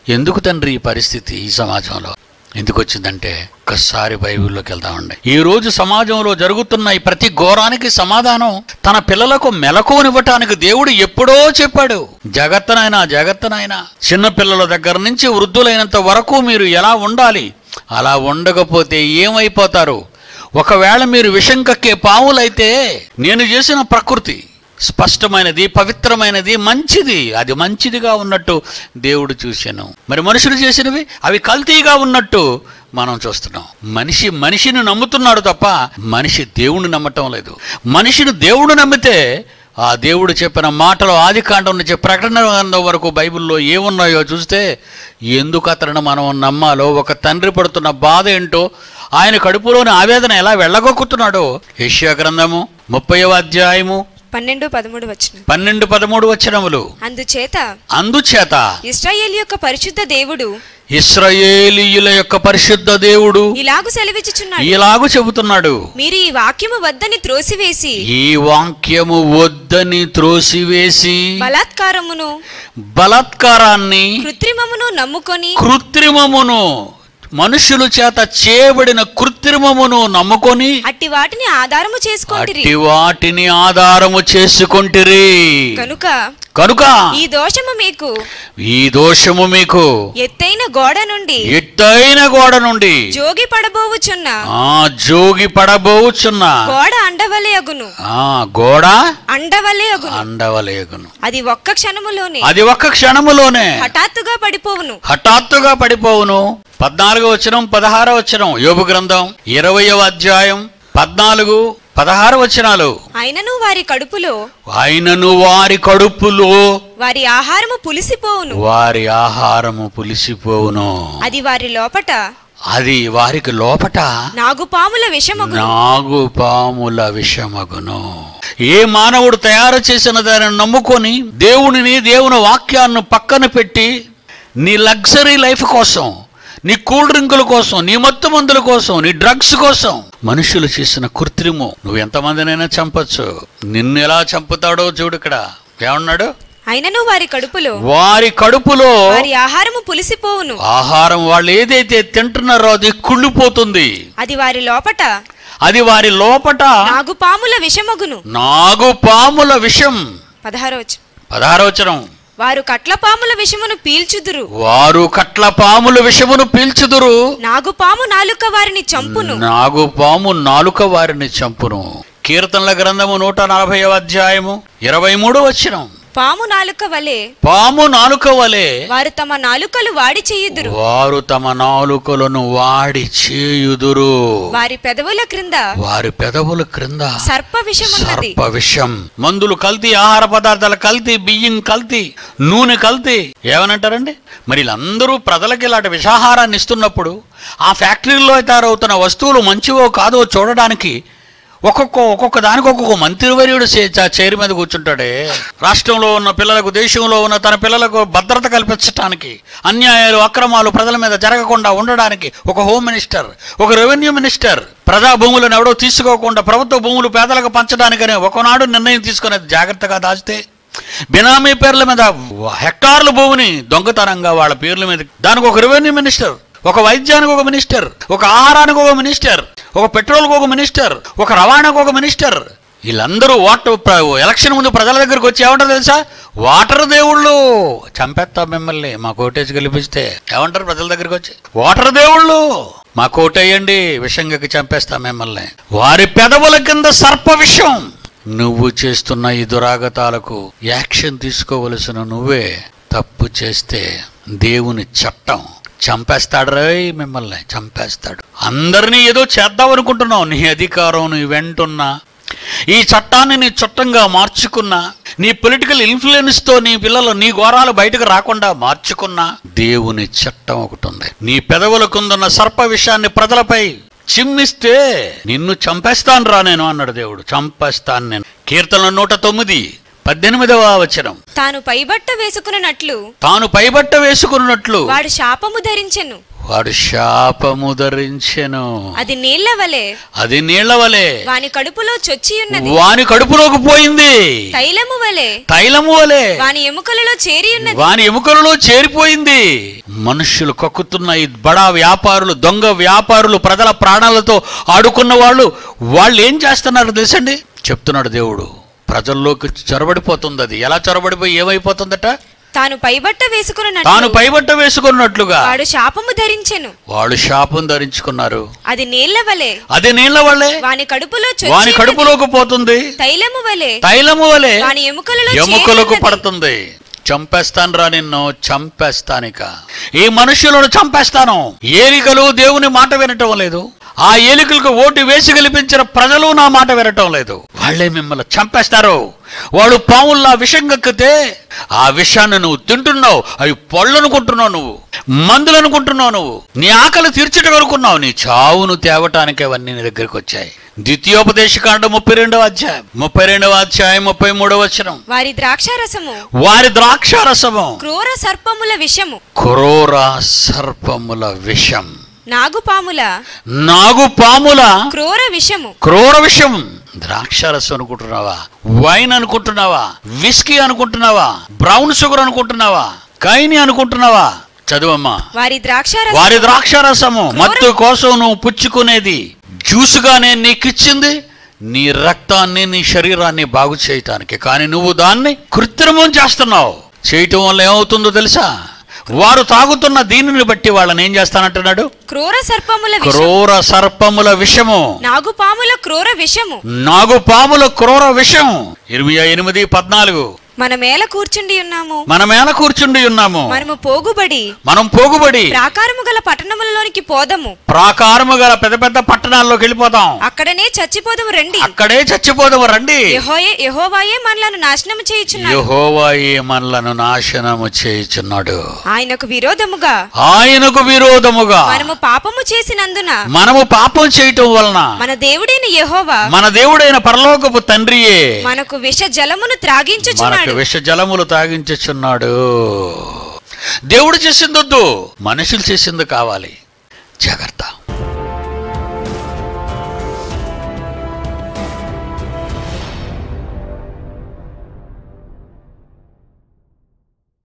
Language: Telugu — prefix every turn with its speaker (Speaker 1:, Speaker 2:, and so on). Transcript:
Speaker 1: ఎందుకు తండ్రి ఈ పరిస్థితి ఈ సమాజంలో ఎందుకు వచ్చిందంటే ఒక్కసారి బైబిల్లోకి వెళ్దామండి ఈ రోజు సమాజంలో జరుగుతున్న ఈ ప్రతి ఘోరానికి సమాధానం తన పిల్లలకు మెలకువనివ్వటానికి దేవుడు ఎప్పుడో చెప్పాడు జాగ్రత్తనైనా జాగ్రత్తనైనా చిన్న పిల్లల దగ్గర నుంచి వృద్ధులైనంత వరకు మీరు ఎలా ఉండాలి అలా ఉండకపోతే ఏమైపోతారు ఒకవేళ మీరు విషం కక్కే పావులైతే నేను చేసిన ప్రకృతి స్పష్టమైనది పవిత్రమైనది మంచిది అది మంచిదిగా ఉన్నట్టు దేవుడు చూశాను మరి మనుషులు చేసినవి అవి కల్తీగా ఉన్నట్టు మనం చూస్తున్నాం మనిషి మనిషిని నమ్ముతున్నాడు తప్ప మనిషి దేవుణ్ణి నమ్మటం లేదు మనిషిని దేవుడు నమ్మితే ఆ దేవుడు చెప్పిన మాటలు ఆది కాండం నుంచి ప్రకటన గ్రంథం వరకు బైబిల్లో ఏమున్నాయో చూస్తే ఎందుకు అతను మనం నమ్మాలో ఒక తండ్రి పడుతున్న బాధ ఏంటో ఆయన కడుపులోని ఆవేదన ఎలా వెళ్ళగొక్కుతున్నాడో యెషయా గ్రంథము ముప్పైవ అధ్యాయము
Speaker 2: పన్నెండు పదమూడు వచ్చిన
Speaker 1: పన్నెండు పదమూడు వచనములు
Speaker 2: అందుచేత
Speaker 1: అందుచేత
Speaker 2: ఇస్రాయేల్ యొక్క పరిశుద్ధ దేవుడు
Speaker 1: ఇస్రాయేలీయుల యొక్క పరిశుద్ధ దేవుడు
Speaker 2: ఇలాగు సెలవిచ్చుచున్నాడు
Speaker 1: ఇలాగు చెబుతున్నాడు
Speaker 2: మీరు ఈ వాక్యము వద్దని త్రోసివేసి
Speaker 1: ఈ వాక్యము వద్దని త్రోసివేసి
Speaker 2: బలాత్కారమును
Speaker 1: బలాత్కారాన్ని
Speaker 2: కృత్రిమమును నమ్ముకొని
Speaker 1: కృత్రిమమును మనుషుల చేత చేయబడిన కృత్రిమమును నమ్ముకొని
Speaker 2: అట్టి వాటిని ఆధారము చేసుకొంటిరి
Speaker 1: అట్టి వాటిని ఆధారము చేసుకుంటిరి
Speaker 2: కనుక
Speaker 1: కనుక
Speaker 2: ఈ దోషము మీకు
Speaker 1: ఈ దోషము మీకు
Speaker 2: ఎత్తైన గోడ నుండి
Speaker 1: ఎత్తైన గోడ నుండి
Speaker 2: జోగి పడబోవుచున్న
Speaker 1: ఆ జోగి పడబోచున్న
Speaker 2: గోడ అండవలే అగును
Speaker 1: ఆ గోడ
Speaker 2: అండవలే అగును
Speaker 1: అండవలేగును
Speaker 2: అది ఒక్క క్షణములోనే
Speaker 1: అది ఒక్క క్షణములోనే
Speaker 2: హఠాత్తుగా పడిపోవును
Speaker 1: హఠాత్తుగా పడిపోవును పద్నాలుగో వచనం పదహారో వచనం యోబు గ్రంథం ఇరవయవ అధ్యాయం పద్నాలుగు పదహారు వచనాలు
Speaker 2: అయినను వారి కడుపులో
Speaker 1: ఆయనను వారి కడుపులో
Speaker 2: వారి ఆహారము పులిసిపోవును
Speaker 1: వారి ఆహారము పులిసిపోవును
Speaker 2: అది వారి లోపట
Speaker 1: అది వారికి లోపట
Speaker 2: నాగుపాముల విషమగును
Speaker 1: నాగు పాముల విషమగును ఏ మానవుడు తయారు చేసిన దానిని నమ్ముకొని దేవునిని దేవుని వాక్యాన్ని పక్కన పెట్టి నీ లగ్జరీ లైఫ్ కోసం నీ కూల్ డ్రింకుల కోసం నీ మత్తు మందుల కోసం నీ డ్రగ్స్ కోసం మనుషులు చేసిన కృత్రిమం నువ్వు ఎంతమందినైనా చంపొచ్చు నిన్ను ఎలా చంపుతాడో చూడు ఇక్కడ ఏమన్నాడు
Speaker 2: అయినను వారి కడుపులో
Speaker 1: వారి కడుపులో
Speaker 2: వారి ఆహారము పులిసిపోవును
Speaker 1: ఆహారం వాళ్ళు ఏదైతే తింటున్నారో అది కుళ్ళిపోతుంది
Speaker 2: అది వారి లోపట
Speaker 1: అది వారి లోపట
Speaker 2: నాగుపాముల విషమగును
Speaker 1: నాగు పాముల విషం
Speaker 2: పదహారవచ్చు
Speaker 1: పదహారవచనం
Speaker 2: వారు కట్ల పాముల విషమును పీల్చుదురు
Speaker 1: వారు కట్ల పాముల విషమును పీల్చుదురు
Speaker 2: నాగుపాము నాలుక వారిని చంపును
Speaker 1: నాగు పాము నాలుక వారిని చంపును కీర్తనల గ్రంథము నూట నలభై అధ్యాయము ఇరవై మూడు వచ్చినం
Speaker 2: పాము నాలుక వలె
Speaker 1: పాము నాలుక వలె
Speaker 2: వారు తమ నాలుకలు వాడి చేయుదురు
Speaker 1: వారు తమ నాలుకలను వాడి చేయుదురు
Speaker 2: వారి పెదవుల క్రింద
Speaker 1: వారి పెదవుల క్రింద
Speaker 2: సర్ప విషమున్నది
Speaker 1: సర్ప విషం మందులు కల్తీ ఆహార పదార్థాల కల్తీ బియ్యం కల్తీ నూనె కల్తీ ఏమనంటారండి మరి వీళ్ళందరూ ప్రజలకి ఇలాంటి విషాహారాన్ని ఇస్తున్నప్పుడు ఆ ఫ్యాక్టరీల్లో తయారవుతున్న వస్తువులు మంచివో కాదో చూడడానికి ఒక్కొక్క ఒక్కొక్క దానికి ఒక్కొక్క మంత్రివర్యుడు చే- చ- చైర్ మీద కూర్చుంటాడే రాష్ట్రంలో ఉన్న పిల్లలకు దేశంలో ఉన్న తన పిల్లలకు భద్రత కల్పించడానికి అన్యాయాలు అక్రమాలు ప్రజల మీద జరగకుండా ఉండడానికి ఒక హోమ్ మినిస్టర్ ఒక రెవెన్యూ మినిస్టర్ ప్రజా భూములను ఎవడో తీసుకోకుండా ప్రభుత్వ భూములు పేదలకు పంచడానికనే ఒకనాడు నిర్ణయం తీసుకునేది జాగ్రత్తగా దాచితే బినామీ పేర్ల మీద హెక్టార్ల భూమిని దొంగతనంగా వాళ్ళ పేర్ల మీద దానికి ఒక రెవెన్యూ మినిస్టర్ ఒక వైద్యానికి ఒక మినిస్టర్ ఒక ఆహారానికి ఒక మినిస్టర్ ఒక పెట్రోల్కి ఒక మినిస్టర్ ఒక రవాణాకు ఒక మినిస్టర్ వీళ్ళందరూ ఓటు ప్ర- ఎలక్షన్ ముందు ప్రజల దగ్గరికి వచ్చి ఏమంటారు తెలుసా వాటర్ దేవుళ్ళు చంపేస్తాం మిమ్మల్ని మా కోటేజ్ గెలిపిస్తే ఏమంటారు ప్రజల దగ్గరికి వచ్చి వాటర్ దేవుళ్ళు మా కోటేయండి విషంగకి చంపేస్తాం మిమ్మల్ని వారి పెదవుల కింద సర్ప విషం నువ్వు చేస్తున్న ఈ దురాగతాలకు యాక్షన్ తీసుకోవలసిన నువ్వే తప్పు చేస్తే దేవుని చట్టం చంపేస్తాడు రేయ్ మిమ్మల్ని చంపేస్తాడు అందరినీ ఏదో చేద్దాం అనుకుంటున్నావు నీ అధికారం నీ వెంటున్నా ఈ చట్టాన్ని నీ చుట్టంగా మార్చుకున్నా నీ పొలిటికల్ ఇన్ఫ్లుయెన్స్తో నీ పిల్లలు నీ ఘోరాలు బయటకు రాకుండా మార్చుకున్నా దేవుని చట్టం ఒకటి ఉంది నీ పెదవులకుందున్న సర్ప విషయాన్ని ప్రజలపై చిమ్మిస్తే నిన్ను చంపేస్తాను రా నేను అన్నాడు దేవుడు చంపేస్తాను నేను కీర్తన నూట తొమ్మిది పద్దెనిమిదవ వచనం
Speaker 2: తాను పైబట్ట వేసుకున్నట్లు
Speaker 1: తాను పైబట్ట వేసుకున్నట్లు
Speaker 2: వాడు శాపము ధరించెను
Speaker 1: వాడు శాపము ధరించెను
Speaker 2: అది నీళ్ల వలె
Speaker 1: అది నీళ్ల వలె
Speaker 2: వాని కడుపులో చొచ్చి ఉన్నది
Speaker 1: వాని కడుపులోకి పోయింది
Speaker 2: తైలము వలె
Speaker 1: తైలము వలె
Speaker 2: వాని ఎముకలలో చేరి ఉన్నది
Speaker 1: వాని ఎముకలలో చేరిపోయింది మనుష్యులు కక్కుతున్న ఈ బడా వ్యాపారులు దొంగ వ్యాపారులు ప్రజల ప్రాణాలతో ఆడుకున్న వాళ్ళు వాళ్ళు ఏం చేస్తున్నారు తెలుసండి చెప్తున్నాడు దేవుడు ప్రజల్లోకి చొరబడిపోతుంది అది ఎలా చొరబడిపోయి ఏమైపోతుందట
Speaker 2: తాను పైబట్ట
Speaker 1: తాను
Speaker 2: వేసుకున్నట్లు
Speaker 1: పైబట్ట వేసుకున్నట్లుగా
Speaker 2: వాడు శాపము ధరించెను
Speaker 1: వాళ్ళు శాపం ధరించుకున్నారు
Speaker 2: అది నీళ్ల వలె
Speaker 1: అది నీళ్ళ వల్లే
Speaker 2: వాని కడుపులో చొచ్చి
Speaker 1: వాని
Speaker 2: ఉన్నది.
Speaker 1: కడుపులోకి పోతుంది
Speaker 2: తైలము వలె
Speaker 1: తైలము వలె
Speaker 2: వాని ఎముకలలో
Speaker 1: ఎముకలకు
Speaker 2: చేరి ఉన్నది.
Speaker 1: పడుతుంది చంపేస్తాను రా నిన్ను చంపేస్తానిక ఈ మనుషులను చంపేస్తాను ఏలికలు దేవుని మాట వినటం లేదు ఆ ఏలికలకు ఓటు వేసి గెలిపించిన ప్రజలు నా మాట వినటం లేదు వాళ్ళే మిమ్మల్ని చంపేస్తారు వాడు పాముల్లా విషం కక్కితే ఆ విషాన్ని నువ్వు తింటున్నావు అవి పళ్ళు అనుకుంటున్నావు నువ్వు మందులు అనుకుంటున్నావు నువ్వు నీ ఆకలి తీర్చడం అనుకున్నావు నీ చావును తేవటానికి అవన్నీ నీ దగ్గరికి వచ్చాయి ద్వితీయోపదేశకాండ ముప్పై రెండవ అధ్యాయం ముప్పై రెండవ అధ్యాయం ముప్పై మూడవ వచనం
Speaker 2: వారి ద్రాక్షారసము
Speaker 1: వారి ద్రాక్షారసము
Speaker 2: క్రూర సర్పముల విషము
Speaker 1: క్రూర సర్పముల విషం
Speaker 2: నాగుపాముల
Speaker 1: నాగు పాముల
Speaker 2: క్రూర విషము
Speaker 1: క్రూర విషం ద్రాక్షారసం అనుకుంటున్నావా వైన్ అనుకుంటున్నావా విస్కీ అనుకుంటున్నావా బ్రౌన్ షుగర్ అనుకుంటున్నావా కైని అనుకుంటున్నావా చదువమ్మా
Speaker 2: వారి ద్రాక్షారసం
Speaker 1: వారి ద్రాక్షారసము మత్తు కోసం నువ్వు పుచ్చుకునేది జ్యూసుగా నేను నీకు ఇచ్చింది నీ రక్తాన్ని నీ శరీరాన్ని బాగు చేయటానికి కానీ నువ్వు దాన్ని కృత్రిమం చేస్తున్నావు చేయటం వల్ల ఏమవుతుందో తెలుసా వారు తాగుతున్న దీనిని బట్టి వాళ్ళని ఏం చేస్తానంటున్నాడు
Speaker 2: క్రూర సర్పముల విషము
Speaker 1: క్రూర సర్పముల విషము
Speaker 2: నాగుపాముల క్రూర విషము
Speaker 1: నాగు పాముల క్రూర విషం ఇరవై ఎనిమిది పద్నాలుగు
Speaker 2: మన మేల కూర్చుండి ఉన్నాము
Speaker 1: మన మేల కూర్చుండి ఉన్నాము
Speaker 2: మనము పోగుబడి
Speaker 1: మనం పోగుబడి
Speaker 2: ప్రాకారము గల పట్టణములలోనికి పోదము
Speaker 1: ప్రాకారము గల పెద్ద పెద్ద పట్టణాల్లోకి వెళ్ళిపోతాం
Speaker 2: అక్కడనే చచ్చిపోదము రండి
Speaker 1: అక్కడే చచ్చిపోదాము రండి
Speaker 2: యెహోయే యెహోవాయే మనలను నాశనము చేయుచున్నాడు
Speaker 1: యెహోవాయే మనలను నాశనము చేయుచున్నాడు
Speaker 2: ఆయనకు విరోధముగా
Speaker 1: ఆయనకు విరోధముగా
Speaker 2: మనము పాపము చేసినందున
Speaker 1: మనము పాపం చేయటం వలన
Speaker 2: మన దేవుడైన యెహోవా
Speaker 1: మన దేవుడైన పరలోకపు తండ్రియే
Speaker 2: మనకు విష జలమును త్రాగించుచున్నాడు
Speaker 1: మనకు విష జలములు తాగించుచున్నాడు దేవుడు చేసిందొద్దు మనుషులు చేసింది కావాలి జాగ్రత్త